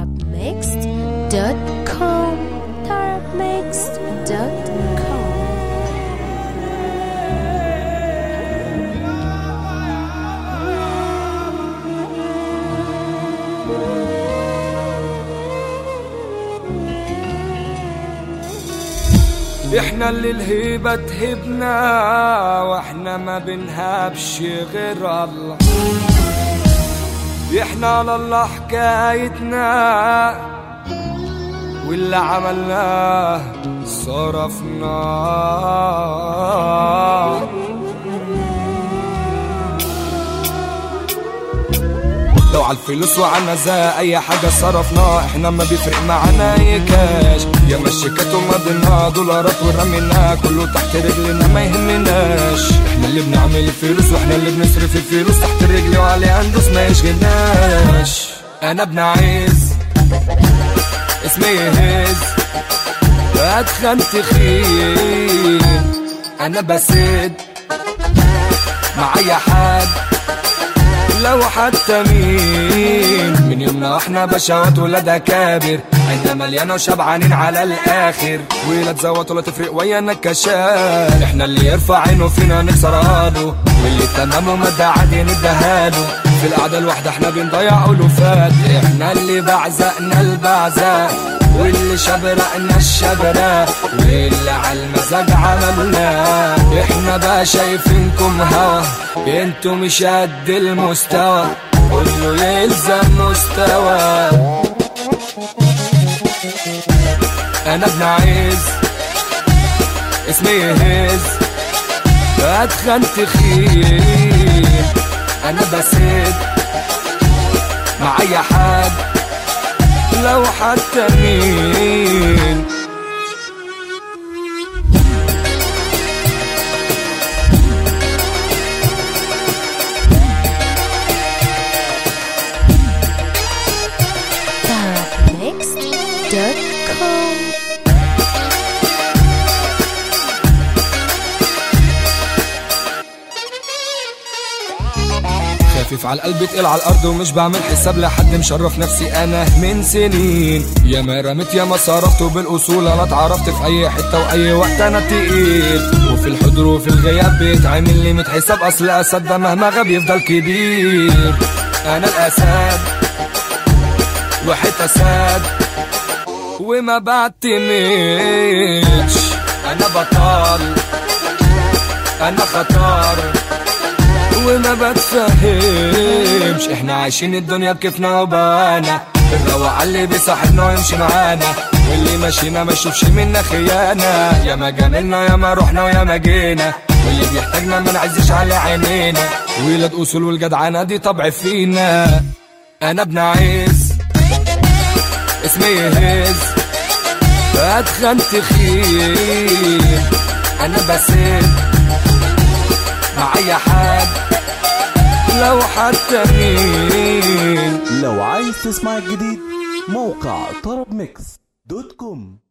tarabmixed.com tarabmixed.com احنا اللي الهيبة تهبنا واحنا ما بنهابش غير الله احنا على الله حكايتنا واللي عملناه صرفناه لو على الفلوس وعنا زي اي حاجة صرفناه احنا ما بيفرق معانا اي كاش يا مشيكات ومضينا دولارات ورمينا كله تحت رجلنا ما يهمناش احنا اللي بنعمل الفلوس واحنا اللي بنصرف الفلوس تحت رجلي وعليها ندوس ما يشغلناش انا ابن عز اسمي يهز اتخن تخين انا بسد مع اي حد لو حتى مين من يومنا واحنا بشوات ولاد اكابر عندنا مليانه وشبعانين على الاخر ولا تزوت ولا تفرق ويانا كشال احنا اللي يرفع عينه فينا نكسر له واللي تمام ومدى عادي ندهاله في القعده الواحده احنا بنضيع الوفات احنا اللي بعزقنا البعزق واللي شبرقنا الشبرة واللي على المزاج عملنا احنا بقى شايفينكم هوا انتوا مش قد المستوى كله يلزم مستوى انا ابن عز اسمي يهز اتخن تخين انا بسد مع اي حد لو حتى مين tarabmixed.com خفيف على القلب تقيل على الارض ومش بعمل حساب لحد مشرف نفسي انا من سنين يا ما رميت يا ما صرفت وبالاصول انا اتعرفت في اي حته واي وقت انا تقيل وفي الحضور وفي الغياب بيتعمل لي متحساب اصل اسد ده مهما غاب يفضل كبير انا الاسد وحيت اسد وما بعتمدش انا بطل انا خطر وما بتفهمش احنا عايشين الدنيا بكيفنا وبانا الروع اللي بيصاحبنا ويمشي معانا واللي ماشينا ما يشوفش منا خيانة يا ما جاملنا يا ما رحنا ويا ما جينا واللي بيحتاجنا ما نعزش على عينينا ولاد اصول والجدعانة دي طبع فينا انا ابن عز اسمي يهز اتخن تخين انا بسد مع اي حد لو حتى مين لو عايز تسمع الجديد موقع طرب ميكس دوت كوم